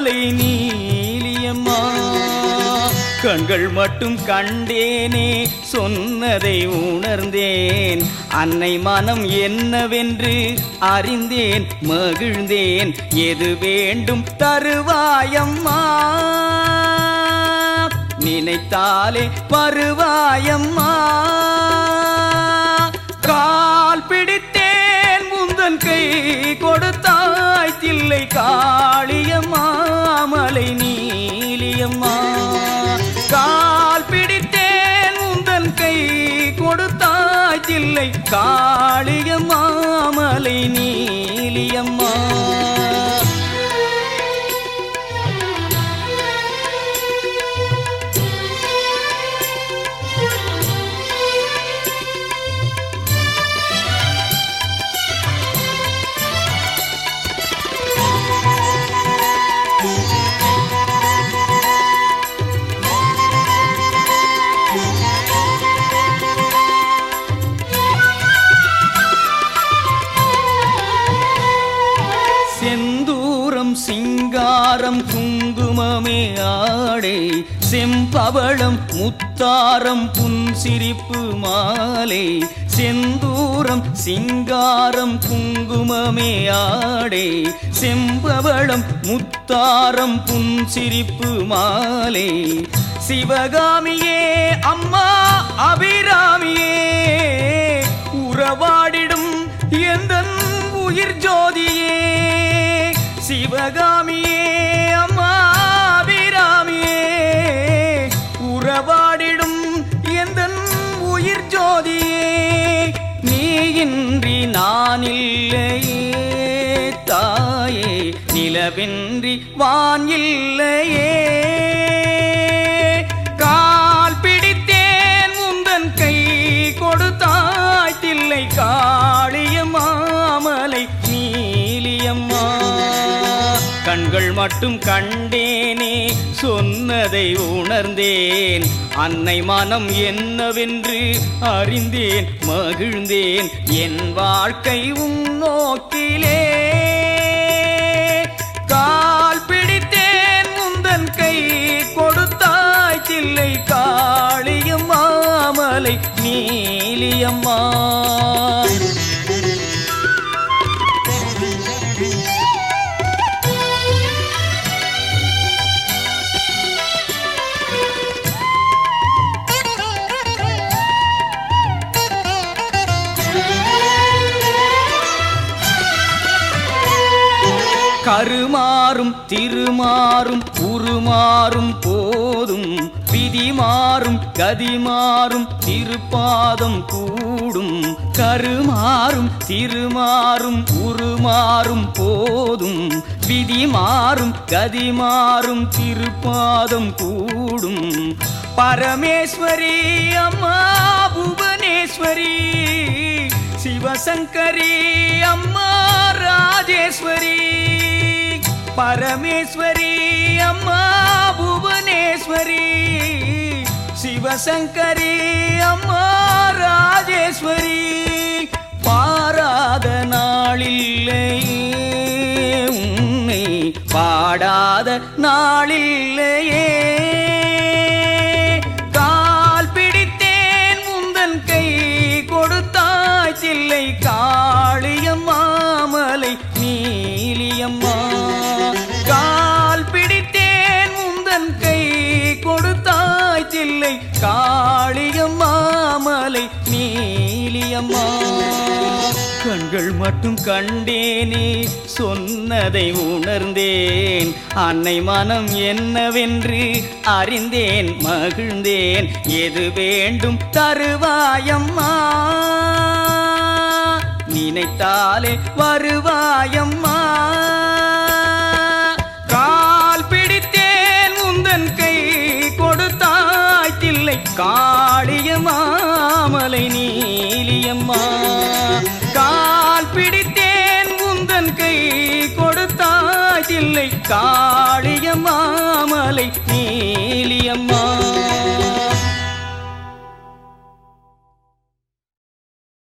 மாமலை நீலியம்மா கண்கள் மட்டும் கண்டேனே சொன்னதை உணர்ந்தேன் அன்னை மனம் என்னவென்று அறிந்தேன் மகிழ்ந்தேன் எது வேண்டும் தருவாயம்மா நினைத்தாலே வருவாயம்மா கால் பிடித்தேன் முந்தன் கை கொடுத்தாய் தில்லை காளியம்மா மலை நீலியம்மா கால் பிடித்தேன் முந்தன் கை கொடுத்தாய் தில்லை காளியம்மா மலை நீலியம்மா செந்தூரம் சிங்காரம் குங்குமமே ஆடை செம்பவளம் முத்தாரம் புன்சிரிப்பு மாலை செந்தூரம் சிங்காரம் குங்குமமே ஆடை செம்பவளம் முத்தாரம் புன்சிரிப்பு மாலை சிவகாமியே அம்மா அபிராமியே உறவாடிடும் எந்தன் உயிர் ஜோதியே சிவகாமியே அம்மா அபிராமியே உறவாடிடும் எந்தன் உயிர் ஜோதியே நீ இன்றி நான் இல்லையே தாயே நிலவின்றி வான் இல்லையே கால் பிடித்தேன் முந்தன் கை கொடுத்தாய் தில்லை காளியம்மா மலை நீலியம்மா கண்கள் மட்டும் கண்டேனே சொன்னதை உணர்ந்தேன் அன்னை மனம் என்னவென்று அறிந்தேன் மகிழ்ந்தேன் என் வாழ்க்கை உன்னோக்கிலே கால் பிடித்தேன் முந்தன் கை கொடுத்தாய் தில்லை காளியம்மா மலை நீலியம்மா கருமாறும் திருமாறும் உருமாறும் போதும் விதி மாறும் கதி மாறும் திருப்பாதம் கூடும் கருமாறும் திருமாறும் உருமாறும் போதும் விதி மாறும் கதி மாறும் திருப்பாதம் கூடும் பரமேஸ்வரி அம்மா புவனேஸ்வரி சிவசங்கரி அம்மா ராஜேஸ்வரி பரமேஸ்வரி அம்மா புவனேஸ்வரி சிவசங்கரி அம்மா ராஜேஸ்வரி பாராத நாளில்லையே உன்னை பாடாத நாளில்லையே கால் பிடித்தேன் முந்தன் கை கொடுத்தாய் சில்லை காளியம்மா மலை நீலியம்மா கால் பிடித்தேன் முந்தன் கை கொடுத்தாய் சில்லை காளியம்மா மலை நீலியம்மா கண்கள் மட்டும் கண்டேனே சொன்னதை உணர்ந்தேன் அன்னை மனம் என்னவென்று அறிந்தேன் மகிழ்ந்தேன் எது வேண்டும் தருவாயம்மா நினைத்தாலே வருவாயம்மா கால் பிடித்தேன் முந்தன் கை கொடுத்தாய் தில்லை காளியமாமலை நீலியம்மா கால் பிடித்தேன் முந்தன் கை கொடுத்தாய் தில்லை காளியமாமலை நீலியம்மா